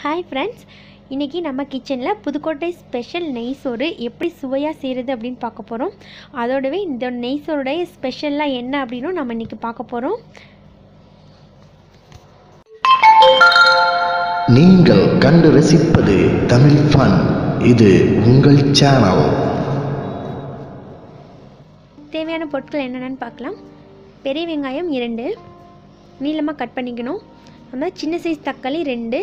hi friends இன்றைக்கி நம்ம கிச்சனில் புதுக்கோட்டை ஸ்பெஷல் நெய் சோறு எப்படி சுவையாக செய்கிறது அப்படின்னு பார்க்க போகிறோம் அதோடவே இந்த நெய் சோறுடைய ஸ்பெஷலாக என்ன அப்படின்னும் நம்ம இன்றைக்கி பார்க்க போகிறோம் நீங்கள் கண்டு ரசிப்பது தமிழ் ஃபன் இது உங்கள் சேனல் தேவையான பொருட்கள் என்னென்னு பார்க்கலாம் பெரிய வெங்காயம் இரண்டு நீளமாக கட் பண்ணிக்கணும் நம்ம சின்ன சைஸ் தக்காளி ரெண்டு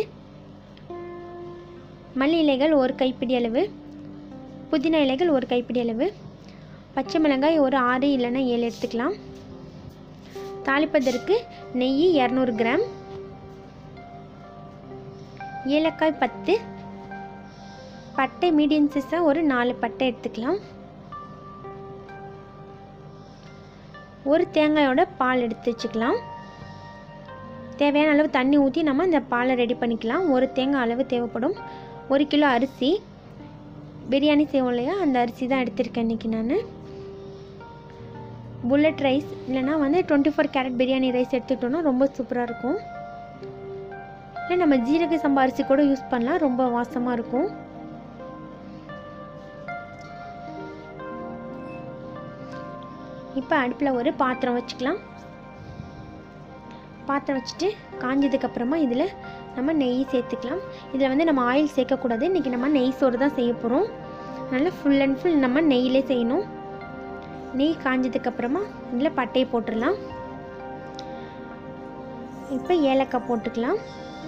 மல்லி இலைகள் ஒரு கைப்பிடி அளவு புதினா இலைகள் ஒரு கைப்பிடி அளவு பச்சை மிளகாய் ஒரு ஆறு இல்லைன்னா ஏழு எடுத்துக்கலாம் தாளிப்பதற்கு நெய் இரநூறு கிராம் ஏலக்காய் பத்து பட்டை மீடியம் சைஸாக ஒரு நாலு பட்டை எடுத்துக்கலாம் ஒரு தேங்காயோட பால் எடுத்து வச்சுக்கலாம் தேவையான அளவு தண்ணி ஊற்றி நம்ம இந்த பாலை ரெடி பண்ணிக்கலாம் ஒரு தேங்காய் அளவு தேவைப்படும் ஒரு கிலோ அரிசி பிரியாணி செய்வோம் இல்லையா அந்த அரிசி தான் எடுத்திருக்கேன் இன்றைக்கி நான் புல்லட் ரைஸ் இல்லைனா வந்து twenty four carat biryani rice எடுத்துக்கிட்டோன்னா ரொம்ப சூப்பராக இருக்கும் இல்லை நம்ம ஜீரக சம்பா அரிசி கூட யூஸ் பண்ணலாம் ரொம்ப வாசமாக இருக்கும் இப்போ அடுப்பில் ஒரு பாத்திரம் வச்சுக்கலாம் பாத்திரம் வச்சுட்டு காஞ்சதுக்கப்புறமா இதில் நம்ம நெய் சேர்த்துக்கலாம் இதில் வந்து நம்ம ஆயில் சேர்க்கக்கூடாது இன்றைக்கி நம்ம நெய் சோறு தான் செய்ய போகிறோம் நல்லா ஃபுல் அண்ட் ஃபுல் நம்ம நெய்யிலே செய்யணும் நெய் காஞ்சதுக்கப்புறமா இதில் பட்டையை போட்டுடலாம் இப்போ ஏலக்காய் போட்டுக்கலாம்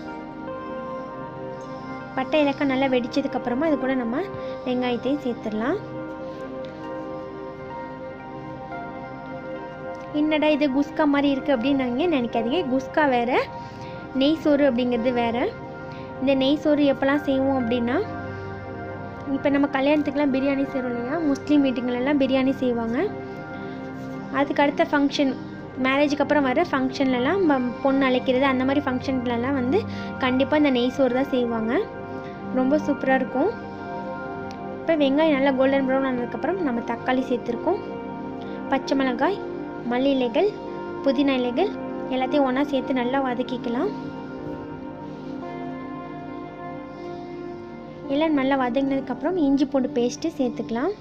பட்டை ஏலக்காய் நல்லா வெடிச்சதுக்கப்புறமா இது கூட நம்ம வெங்காயத்தையும் சேர்த்துடலாம் என்னடா இது குஸ்கா மாதிரி இருக்குது அப்படின்னு நீங்கள் நினைக்காதீங்க குஸ்கா வேறு நெய் சோறு அப்படிங்கிறது வேறு இந்த நெய் சோறு எப்போல்லாம் செய்வோம் அப்படின்னா இப்போ நம்ம கல்யாணத்துக்குலாம் பிரியாணி செய்கிறோம் இல்லையா முஸ்லீம் வீட்டுங்களெல்லாம் பிரியாணி செய்வாங்க அதுக்கு அடுத்த ஃபங்க்ஷன் மேரேஜுக்கு அப்புறம் வர ஃபங்க்ஷன்லலாம் ம- பொண்ணு அழைக்கிறது அந்த மாதிரி ஃபங்க்ஷன்லலாம் வந்து கண்டிப்பாக இந்த நெய் சோறு தான் செய்வாங்க ரொம்ப சூப்பராக இருக்கும் இப்போ வெங்காயம் நல்லா கோல்டன் ப்ரௌன் ஆனதுக்கப்புறம் நம்ம தக்காளி சேர்த்துருக்கோம் பச்சை மிளகாய் மல்லி இலைகள் புதினா இலைகள் எல்லாத்தையும் ஒன்றா சேர்த்து நல்லா வதக்கிக்கலாம் எல்லாம் நல்லா வதங்கினதுக்கப்புறம் இஞ்சி பூண்டு பேஸ்ட்டு சேர்த்துக்கலாம்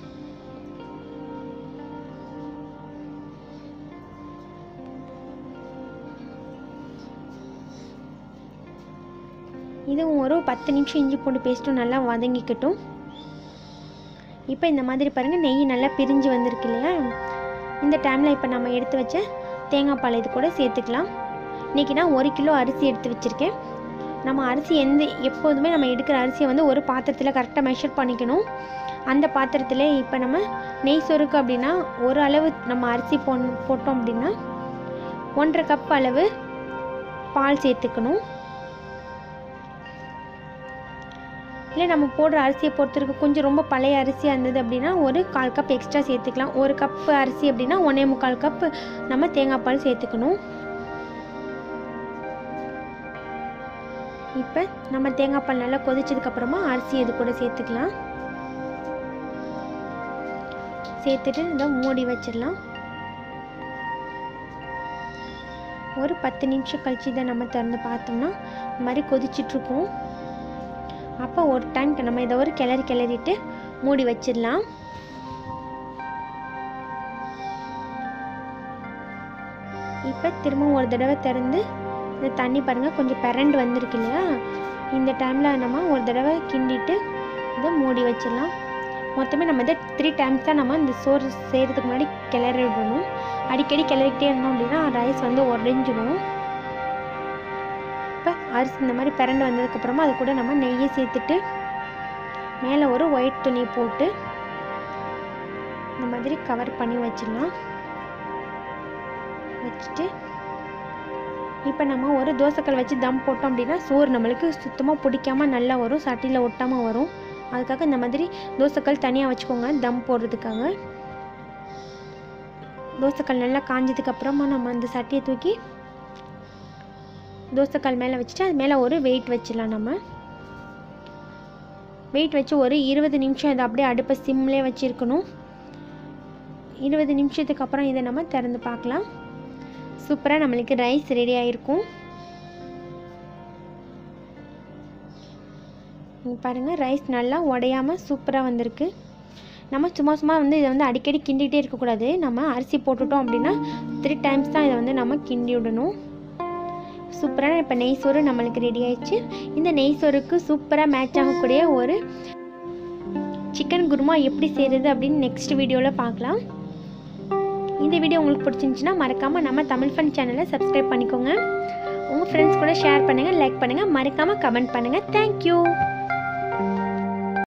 இதுவும் ஒரு பத்து நிமிஷம் இஞ்சி பூண்டு பேஸ்ட்டும் நல்லா வதங்கிக்கட்டும் இப்போ இந்த மாதிரி பாருங்கள் நெய் நல்லா பிரிஞ்சு வந்திருக்கு இல்லையா இந்த டைமில் இப்போ நம்ம எடுத்து வச்ச தேங்காய் பால் இது கூட சேர்த்துக்கலாம் இன்றைக்கி நான் ஒரு கிலோ அரிசி எடுத்து வச்சுருக்கேன் நம்ம அரிசி எந்த எப்போதுமே நம்ம எடுக்கிற அரிசியை வந்து ஒரு பாத்திரத்தில் கரெக்டாக மெஷர் பண்ணிக்கணும் அந்த பாத்திரத்தில் இப்போ நம்ம நெய் சோறுக்கு அப்படின்னா ஒரு அளவு நம்ம அரிசி போ போட்டோம் அப்படின்னா ஒன்றரை கப் அளவு பால் சேர்த்துக்கணும் இல்லை நம்ம போடுற அரிசியை பொறுத்திருக்கு கொஞ்சம் ரொம்ப பழைய அரிசியாக இருந்தது அப்படின்னா ஒரு கால் கப் எக்ஸ்ட்ரா சேர்த்துக்கலாம் ஒரு கப் அரிசி அப்படின்னா ஒன்றே முக்கால் கப் நம்ம தேங்காய் பால் சேர்த்துக்கணும் இப்போ நம்ம தேங்காய் பால் நல்லா கொதிச்சதுக்கப்புறமா அரிசி இது கூட சேர்த்துக்கலாம் சேர்த்துட்டு இதை மூடி வச்சிடலாம் ஒரு பத்து நிமிஷம் கழிச்சு இதை நம்ம திறந்து பார்த்தோம்னா இந்த மாதிரி கொதிச்சிட்ருக்கோம் அப்போ ஒரு டைம் நம்ம இதை ஒரு கிளறி கிளறிட்டு மூடி வச்சிடலாம் இப்போ திரும்ப ஒரு தடவை திறந்து இந்த தண்ணி பாருங்கள் கொஞ்சம் பிரண்டு வந்திருக்கு இல்லையா இந்த டைமில் நம்ம ஒரு தடவை கிண்டிட்டு இதை மூடி வச்சிடலாம் மொத்தமே நம்ம இதை த்ரீ டைம்ஸ் தான் நம்ம இந்த சோறு செய்கிறதுக்கு முன்னாடி கிளறி விடணும் அடிக்கடி கிளறிக்கிட்டே இருந்தோம் அப்படின்னா ரைஸ் வந்து உடஞ்சிடும் இப்போ அரிசி இந்த மாதிரி பிரண்டு வந்ததுக்கப்புறமா அது கூட நம்ம நெய்யை சேர்த்துட்டு மேலே ஒரு ஒயிட் துணி போட்டு இந்த மாதிரி கவர் பண்ணி வச்சிடலாம் வச்சுட்டு இப்போ நம்ம ஒரு தோசைக்கல் வச்சு தம் போட்டோம் அப்படின்னா சோறு நம்மளுக்கு சுத்தமாக பிடிக்காம நல்லா வரும் சட்டியில் ஒட்டாமல் வரும் அதுக்காக இந்த மாதிரி தோசைக்கல் தனியாக வச்சுக்கோங்க தம் போடுறதுக்காக தோசைக்கல் நல்லா காஞ்சதுக்கு அப்புறமா நம்ம அந்த சட்டியை தூக்கி தோசைக்கல் மேலே வச்சுட்டு அது மேலே ஒரு வெயிட் வச்சிடலாம் நம்ம வெயிட் வச்சு ஒரு இருபது நிமிஷம் இதை அப்படியே அடுப்பை சிம்லேயே வச்சுருக்கணும் இருபது நிமிஷத்துக்கு அப்புறம் இதை நம்ம திறந்து பார்க்கலாம் சூப்பராக நம்மளுக்கு ரைஸ் ரெடி ஆகிருக்கும் இங்க பாருங்கள் ரைஸ் நல்லா உடையாமல் சூப்பராக வந்திருக்கு நம்ம சும்மா சும்மா வந்து இதை வந்து அடிக்கடி கிண்டிகிட்டே இருக்கக்கூடாது நம்ம அரிசி போட்டுட்டோம் அப்படின்னா த்ரீ டைம்ஸ் தான் இதை வந்து நம்ம கிண்டி விடணும் சூப்பரான இப்போ நெய் சோறு நம்மளுக்கு ரெடி ஆயிடுச்சு இந்த நெய் சோறுக்கு சூப்பராக மேட்ச் ஆகக்கூடிய ஒரு சிக்கன் குருமா எப்படி செய்கிறது அப்படின்னு நெக்ஸ்ட் வீடியோவில் பார்க்கலாம் இந்த வீடியோ உங்களுக்கு பிடிச்சிருந்துச்சுன்னா மறக்காமல் நம்ம தமிழ் ஃபன் சேனலை சப்ஸ்கிரைப் பண்ணிக்கோங்க உங்கள் ஃப்ரெண்ட்ஸ் கூட ஷேர் பண்ணுங்கள் லைக் பண்ணுங்கள் மறக்காமல் கமெண்ட் பண்ணுங்கள் தேங்க்யூ